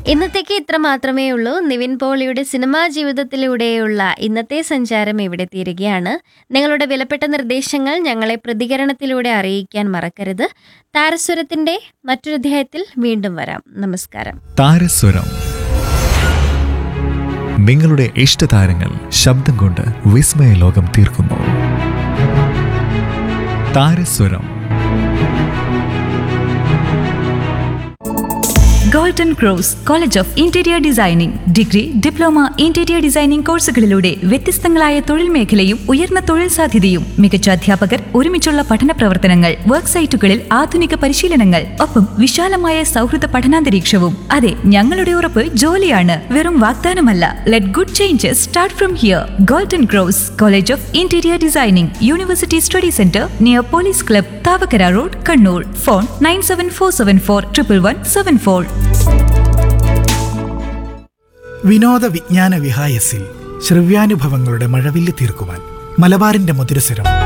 ഇന്നത്തേക്ക് ഇത്ര മാത്രമേ ഉള്ളൂ നിവിൻ പോളിയുടെ സിനിമാ ജീവിതത്തിലൂടെയുള്ള ഇന്നത്തെ സഞ്ചാരം ഇവിടെ തീരുകയാണ് നിങ്ങളുടെ വിലപ്പെട്ട നിർദ്ദേശങ്ങൾ ഞങ്ങളെ പ്രതികരണത്തിലൂടെ അറിയിക്കാൻ മറക്കരുത് താരസ്വരത്തിന്റെ മറ്റൊരു അധ്യായത്തിൽ വീണ്ടും വരാം നമസ്കാരം താരസ്വരം നിങ്ങളുടെ ഇഷ്ടതാരങ്ങൾ ശബ്ദം കൊണ്ട് വിസ്മയ ലോകം തീർക്കുന്നു താരസ്വരം golden cross college of interior designing degree diploma interior designing കോഴ്സുകളിലൂടെ വ്യത്യസ്തങ്ങളായ തൊഴിൽ മേഖലയും ഉയർന്ന തൊഴിൽ സാധ്യതയും മികച്ച അധ്യാപകർ ഒരുമിച്ചുള്ള പഠന പ്രവർത്തനങ്ങൾ വർക്ക് സൈറ്റുകളിൽ ആധുനിക പരിശീലനങ്ങൾ ഒപ്പം വിശാലമായ സൗഹൃദ പഠനാന്തരീക്ഷവും അതെ ഞങ്ങളുടെ ഉറപ്പ് ജോലിയാണ് വെറും വാഗ്ദാനമല്ല let good changes start from here golden cross college of interior designing university study centre near police club Thavakkara road Kannur phone nine seven four seven four triple one seven four വിനോദ വിജ്ഞാന വിഹായസിൽ ശ്രവ്യാനുഭവങ്ങളുടെ മഴവില്ല് തീർക്കുവാൻ മലബാറിന്റെ മധുരസ്വരം